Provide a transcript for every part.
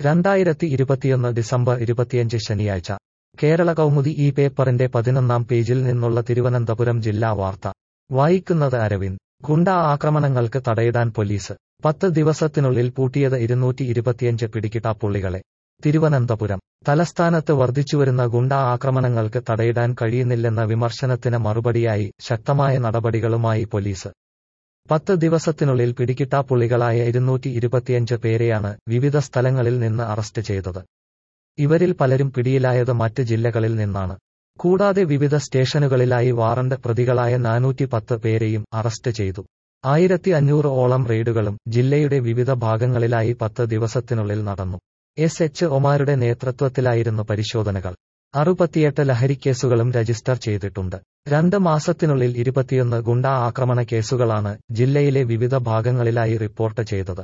രണ്ടായിരത്തി ഇരുപത്തിയൊന്ന് ഡിസംബർ ഇരുപത്തിയഞ്ച് ശനിയാഴ്ച കേരള കൗമുദി ഈ പേപ്പറിന്റെ പതിനൊന്നാം പേജിൽ നിന്നുള്ള തിരുവനന്തപുരം ജില്ലാ വാർത്ത വായിക്കുന്നത് അരവിന്ദ് ഗുണ്ടാ ആക്രമണങ്ങൾക്ക് തടയിടാൻ പോലീസ് പത്ത് ദിവസത്തിനുള്ളിൽ പൂട്ടിയത് ഇരുന്നൂറ്റി ഇരുപത്തിയഞ്ച് പിടികിട്ടാപ്പുള്ളികളെ തിരുവനന്തപുരം തലസ്ഥാനത്ത് വർദ്ധിച്ചുവരുന്ന ഗുണ്ടാ ആക്രമണങ്ങൾക്ക് തടയിടാൻ കഴിയുന്നില്ലെന്ന വിമർശനത്തിന് മറുപടിയായി ശക്തമായ നടപടികളുമായി പോലീസ് പത്ത് ദിവസത്തിനുള്ളിൽ പിടികിട്ടാപ്പുള്ളികളായ ഇരുന്നൂറ്റി ഇരുപത്തിയഞ്ച് പേരെയാണ് വിവിധ സ്ഥലങ്ങളിൽ നിന്ന് അറസ്റ്റ് ചെയ്തത് ഇവരിൽ പലരും പിടിയിലായത് മറ്റ് ജില്ലകളിൽ നിന്നാണ് കൂടാതെ വിവിധ സ്റ്റേഷനുകളിലായി വാറണ്ട് പ്രതികളായ നാനൂറ്റി പത്ത് പേരെയും അറസ്റ്റ് ചെയ്തു ആയിരത്തി അഞ്ഞൂറ് ഓളം റെയ്ഡുകളും ജില്ലയുടെ വിവിധ ഭാഗങ്ങളിലായി പത്ത് ദിവസത്തിനുള്ളിൽ നടന്നു എസ് എച്ച് ഒമാരുടെ നേതൃത്വത്തിലായിരുന്നു പരിശോധനകൾ അറുപത്തിയെട്ട് ലഹരിക്കേസുകളും രജിസ്റ്റർ ചെയ്തിട്ടുണ്ട് രണ്ട് മാസത്തിനുള്ളിൽ ഇരുപത്തിയൊന്ന് ഗുണ്ടാ ആക്രമണ കേസുകളാണ് ജില്ലയിലെ വിവിധ ഭാഗങ്ങളിലായി റിപ്പോർട്ട് ചെയ്തത്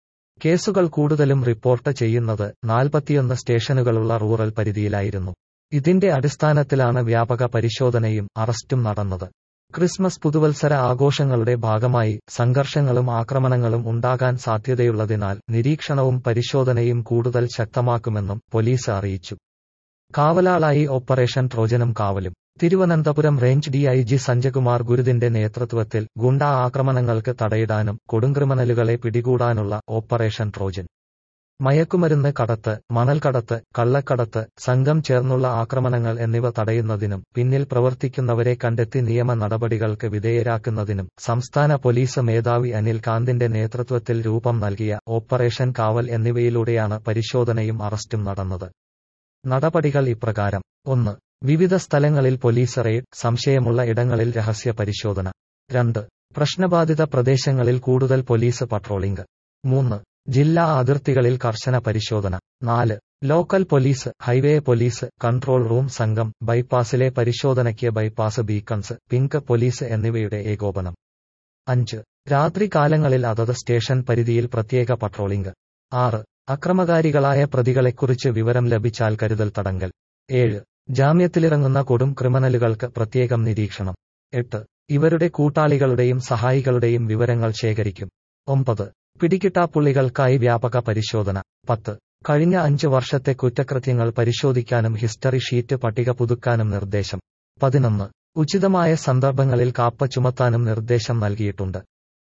കേസുകൾ കൂടുതലും റിപ്പോർട്ട് ചെയ്യുന്നത് നാൽപ്പത്തിയൊന്ന് സ്റ്റേഷനുകളുള്ള റൂറൽ പരിധിയിലായിരുന്നു ഇതിന്റെ അടിസ്ഥാനത്തിലാണ് വ്യാപക പരിശോധനയും അറസ്റ്റും നടന്നത് ക്രിസ്മസ് പുതുവത്സര ആഘോഷങ്ങളുടെ ഭാഗമായി സംഘർഷങ്ങളും ആക്രമണങ്ങളും ഉണ്ടാകാൻ സാധ്യതയുള്ളതിനാൽ നിരീക്ഷണവും പരിശോധനയും കൂടുതൽ ശക്തമാക്കുമെന്നും പോലീസ് അറിയിച്ചു കാവലാളായി ഓപ്പറേഷൻ ട്രോജനും കാവലും തിരുവനന്തപുരം റേഞ്ച് ഡിഐജി സഞ്ജകുമാർ ഗുരുതിന്റെ നേതൃത്വത്തിൽ ഗുണ്ടാ ആക്രമണങ്ങൾക്ക് തടയിടാനും കൊടുങ്ക്രിമിനലുകളെ പിടികൂടാനുള്ള ഓപ്പറേഷൻ ട്രോജൻ മയക്കുമരുന്ന് കടത്ത് മണൽക്കടത്ത് കള്ളക്കടത്ത് സംഘം ചേർന്നുള്ള ആക്രമണങ്ങൾ എന്നിവ തടയുന്നതിനും പിന്നിൽ പ്രവർത്തിക്കുന്നവരെ കണ്ടെത്തി നിയമ നടപടികൾക്ക് വിധേയരാക്കുന്നതിനും സംസ്ഥാന പോലീസ് മേധാവി അനിൽ കാന്തിന്റെ നേതൃത്വത്തിൽ രൂപം നൽകിയ ഓപ്പറേഷൻ കാവൽ എന്നിവയിലൂടെയാണ് പരിശോധനയും അറസ്റ്റും നടന്നത് നടപടികൾ ഇപ്രകാരം ഒന്ന് വിവിധ സ്ഥലങ്ങളിൽ പോലീസ് റെയ്ഡ് സംശയമുള്ള ഇടങ്ങളിൽ രഹസ്യ പരിശോധന രണ്ട് പ്രശ്നബാധിത പ്രദേശങ്ങളിൽ കൂടുതൽ പോലീസ് പട്രോളിംഗ് മൂന്ന് ജില്ലാ അതിർത്തികളിൽ കർശന പരിശോധന നാല് local police highway police control room സംഘം ബൈപ്പാസിലെ പരിശോധനയ്ക്ക് ബൈപ്പാസ് ബീക്കൺസ് പിങ്ക് പോലീസ് എന്നിവയുടെ ഏകോപനം അഞ്ച് രാത്രികാലങ്ങളിൽ അതത് സ്റ്റേഷൻ പരിധിയിൽ പ്രത്യേക പട്രോളിംഗ് ആറ് അക്രമകാരികളായ പ്രതികളെക്കുറിച്ച് വിവരം ലഭിച്ചാൽ കരുതൽ തടങ്കൽ ഏഴ് ജാമ്യത്തിലിറങ്ങുന്ന കൊടും ക്രിമിനലുകൾക്ക് പ്രത്യേകം നിരീക്ഷണം എട്ട് ഇവരുടെ കൂട്ടാളികളുടെയും സഹായികളുടെയും വിവരങ്ങൾ ശേഖരിക്കും ഒമ്പത് പിടികിട്ടാപ്പുള്ളികൾക്കായി വ്യാപക പരിശോധന പത്ത് കഴിഞ്ഞ അഞ്ച് വർഷത്തെ കുറ്റകൃത്യങ്ങൾ പരിശോധിക്കാനും ഹിസ്റ്ററി ഷീറ്റ് പട്ടിക പുതുക്കാനും നിർദ്ദേശം പതിനൊന്ന് ഉചിതമായ സന്ദർഭങ്ങളിൽ കാപ്പ ചുമത്താനും നിർദ്ദേശം നൽകിയിട്ടുണ്ട്